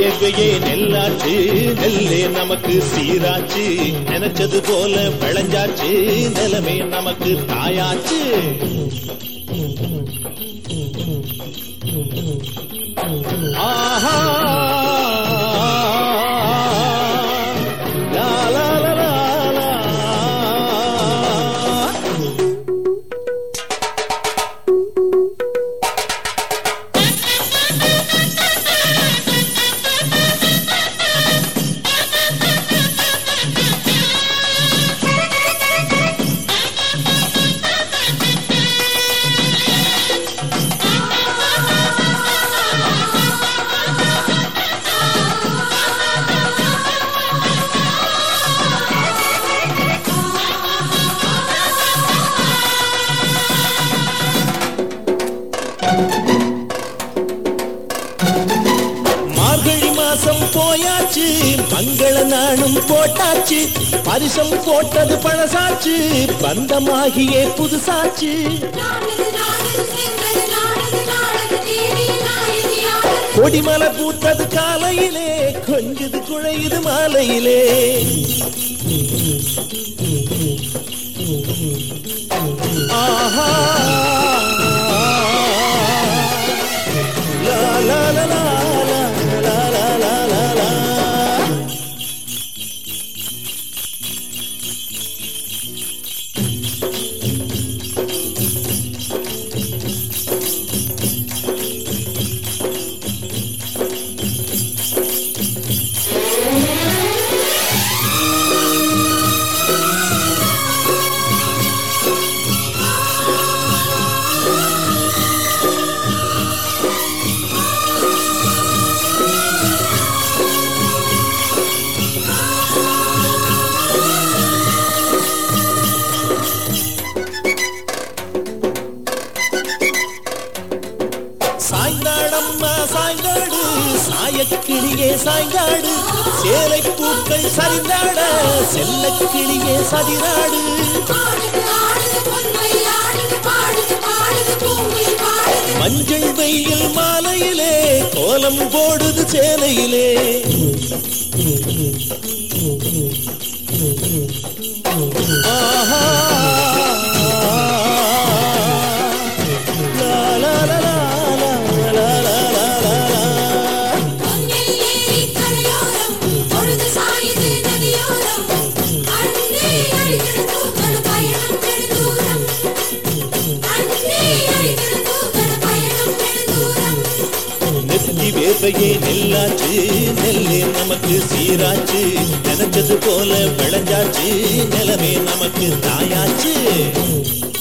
வேர்வையே நெல்லாச்சு நெல்லே நமக்கு சீராச்சு நினைச்சது போல விளைஞ்சாச்சு நிலமே நமக்கு தாயாச்சு ஆஹா லா லா லா லா லா. மார்கழி மாசம் போயாச்சு மங்கள நாளும் போட்டாச்சு பரிசம் போட்டது பழசாச்சு பந்தமாகியே புதுசாச்சு நாடது நாடது சென்றது நாடது நாடது தேவி நாயகி ஆடது கொடிமலை பூத்தது காலையிலே கொஞ்சது குழையுது மாலையிலே ஆஹா லா லா லா லா லா லா லா லா லா லா சாய்ந்தாடம்மா சாய்ந்தாடு சாயக்கிளியே சாய்ந்தாடு சேலை பூக்கள் சரிந்தாட செல்லக்கிளியே சதிராடு ஆடது ஆடது பொன்மை ஆடது பாடுது பாடுது பூமி பாடுது மஞ்சள் வெயில் மாலையிலே கோலம் போடுது சேலையிலே ஆஹா லா லா லா லா லா லா லா லா லா லா. பொன்னில் ஏறி கரையோரம் பொழுது சாயுது நதியோரம் அண்ணே அடிக்கிற தூக்கண பயணம் நெடுதூரம் அண்ணே அடிக்கிற தூக்கண பயணம் நெடுதூரம் நெத்தி வேர்வையே நெல்லாச்சு நெல்லே நமக்கு சீராச்சு நினைச்சது போல விளைஞ்சாச்சு நிலமே நமக்கு தாயாச்சு